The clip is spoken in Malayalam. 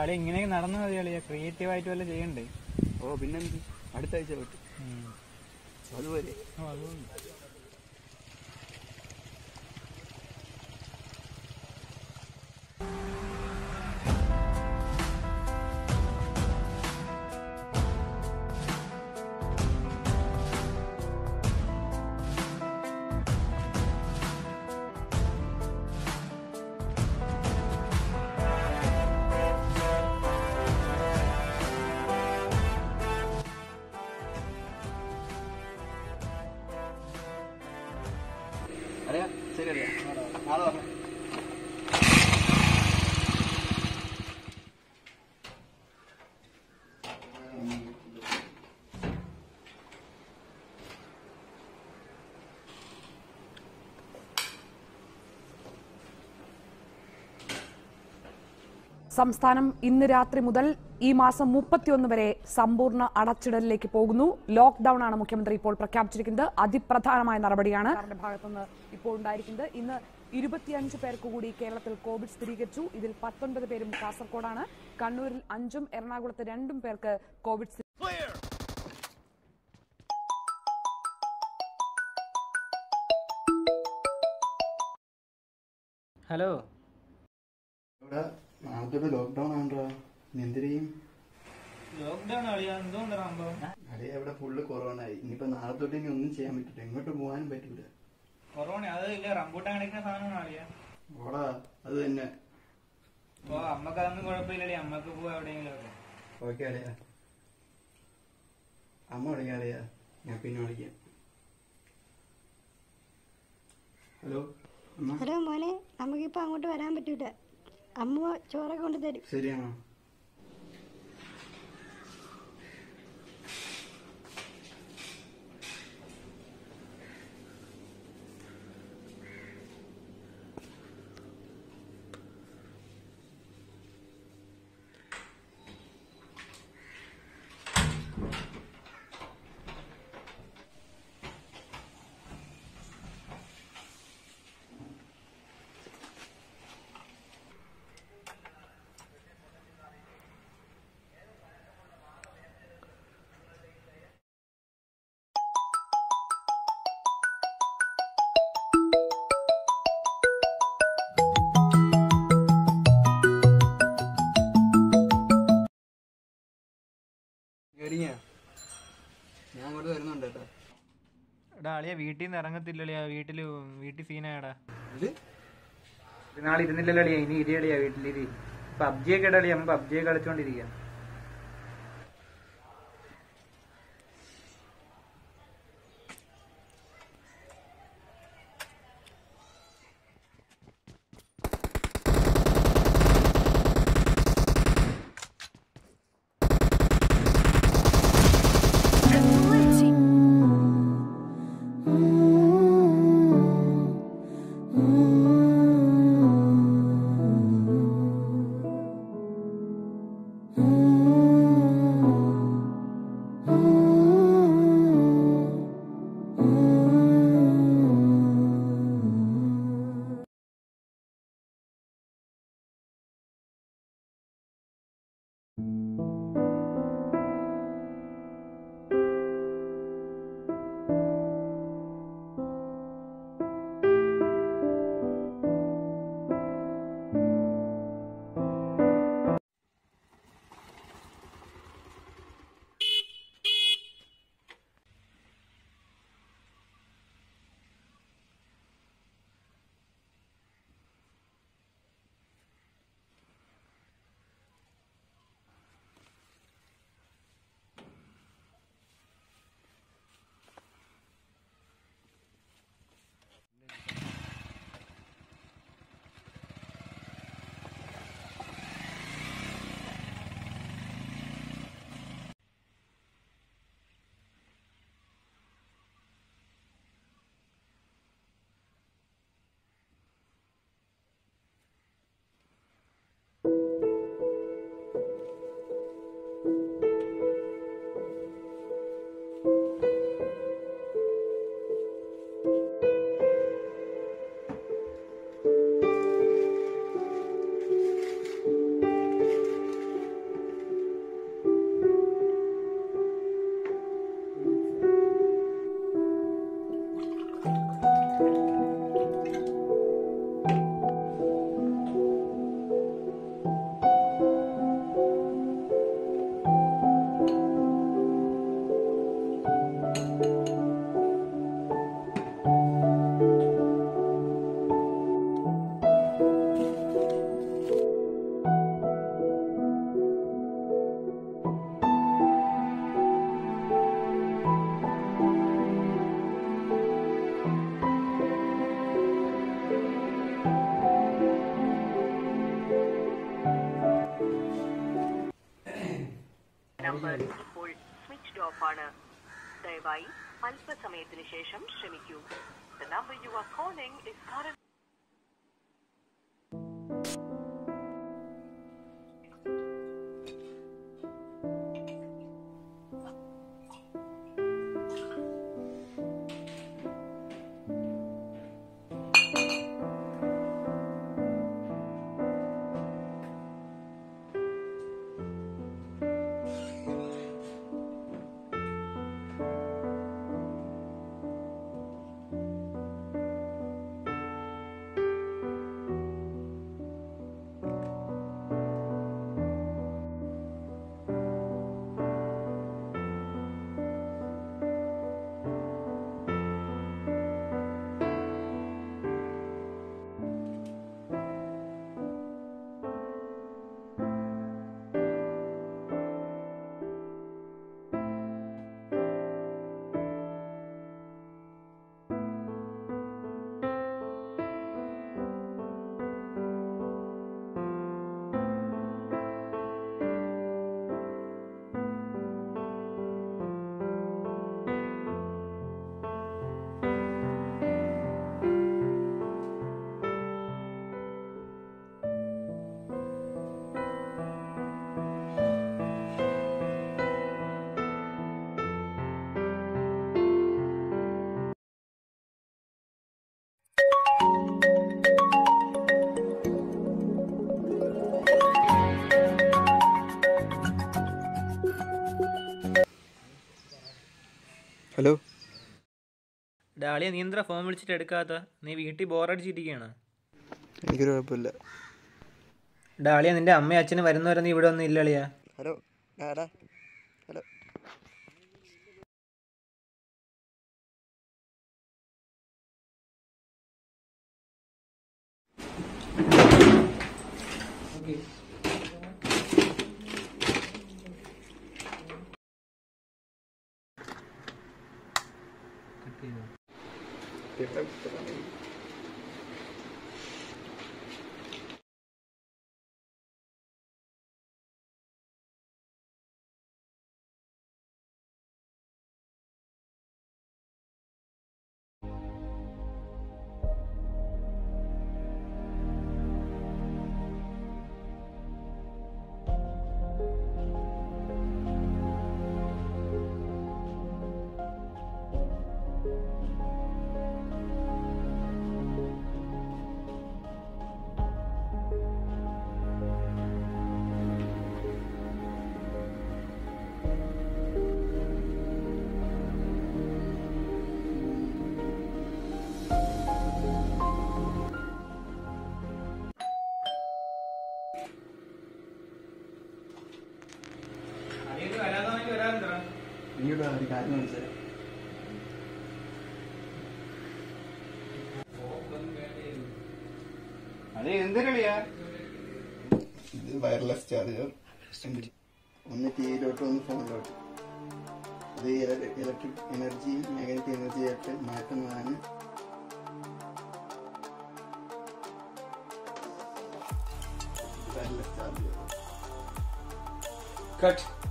അല്ല ഇങ്ങനെ നടന്നു മതി കളിയാ ക്രിയേറ്റീവ് ആയിട്ട് വല്ല ചെയ്യണ്ടേ ഓ പിന്നെന്ത് അടുത്ത ആഴ്ച പറ്റും അതുപോലെ അറിയാ ശരി അറിയാം നാളെ പറഞ്ഞു സംസ്ഥാനം ഇന്ന് രാത്രി മുതൽ ഈ മാസം മുപ്പത്തിയൊന്ന് വരെ സമ്പൂർണ്ണ അടച്ചിടലിലേക്ക് പോകുന്നു ലോക്ക്ഡൌൺ ആണ് മുഖ്യമന്ത്രി ഇപ്പോൾ പ്രഖ്യാപിച്ചിരിക്കുന്നത് അതിപ്രധാനമായ നടപടിയാണ് സർക്കാരിന്റെ ഭാഗത്തുനിന്ന് ഇപ്പോൾ ഉണ്ടായിരിക്കുന്നത് ഇന്ന് ഇരുപത്തിയഞ്ച് പേർക്ക് കൂടി കേരളത്തിൽ കോവിഡ് സ്ഥിരീകരിച്ചു ഇതിൽ പത്തൊൻപത് പേരും കാസർഗോഡാണ് കണ്ണൂരിൽ അഞ്ചും എറണാകുളത്ത് രണ്ടും പേർക്ക് കോവിഡ് സ്ഥിരീ- ഹലോ ഇവിടെ നാളത്തോട്ട് ലോക്ക്ഡൌൺ ആണോ നീ എന്ത് ചെയ്യും ലോക്ക്ഡൌൺ കളിയാ എന്തുകൊണ്ട് സംഭവം അറിയാ ഇവിടെ ഫുള്ള് കൊറോണ ആയി ഇനിയിപ്പോ നാളെ തൊട്ട് ഇനി ഒന്നും ചെയ്യാൻ പറ്റില്ല എങ്ങോട്ട് പോകാനും പറ്റൂല കൊറോണ അത് ഇല്ല റംബൂട്ടാൻ കടിക്കുന്ന സാധനമാണ് കളിയാ ഓടാ അത് തന്നെ അപ്പൊ അമ്മക്ക് അതൊന്നും കുഴപ്പമില്ലല്ലേ അമ്മക്ക് പോവാ എവിടെയെങ്കിലും ഒക്കെ ഓക്കെ അറിയാ അമ്മ വിളിക്കാം അറിയാ ഞാൻ പിന്നെ വിളിക്കാം ഹലോ അമ്മ ഹലോ മോനെ നമുക്കിപ്പോൾ അങ്ങോട്ട് വരാൻ പറ്റൂല അമ്മ ചോറൊക്കെ കൊണ്ട് തരും ശരിയാണോ കേറിയാ ഞാൻ അങ്ങോട്ട് വരുന്നുണ്ട് കേട്ടോ എടാ അളിയ വീട്ടിൽ നിന്ന് ഇറങ്ങത്തില്ലളിയാ വീട്ടില് വീട്ടിൽ സീനായടാ ഇത് നാളെ ഇരുന്നില്ലല്ലോ അളിയാ ഇനി ഇരിയളിയാ വീട്ടിലിരി പബ്ജിയൊക്കെ ഇടളിയാ നമ്മൾ പബ്ജിയൊക്കെ കളിച്ചോണ്ടിരിക്കുക Mm-hmm. ഇപ്പോൾ സ്വിച്ച്ഡ് ഓഫ് ആണ് ദയവായി അല്പസമയത്തിന് ശേഷം ശ്രമിക്കൂ the number you are calling is current hello Dahlia നീ എന്താ ഫോൺ വിളിച്ചിട്ട് എടുക്കാത്ത നീ വീട്ടിൽ ബോറടിച്ചിരിക്കുകയാണ് എനിക്കൊരു കുഴപ്പമില്ല ഡാളിയ നിന്റെ അമ്മയും അച്ഛനും വരുന്നവരെ നീ ഇവിടെ ഒന്നും ഇല്ല അളിയാ ഹലോ ആടാ ഹലോ ഇങ്ങോട്ട് വാ, ഒരു കാര്യം മനസ്സിലായി അതെ എന്തിനളിയാ ഇത് വയർലെസ് ചാർജർ ഒന്ന് ടി വിയിലോട്ട് ഒന്ന് ഫോണിലോട്ട് ഇത് ഇലക്ട്രിക് എനർജിയും മാഗ്നറ്റിക് എനർജിയായിട്ട് മാറ്റുന്നതാണ് വയർലെസ് ചാർജർ കട്ട്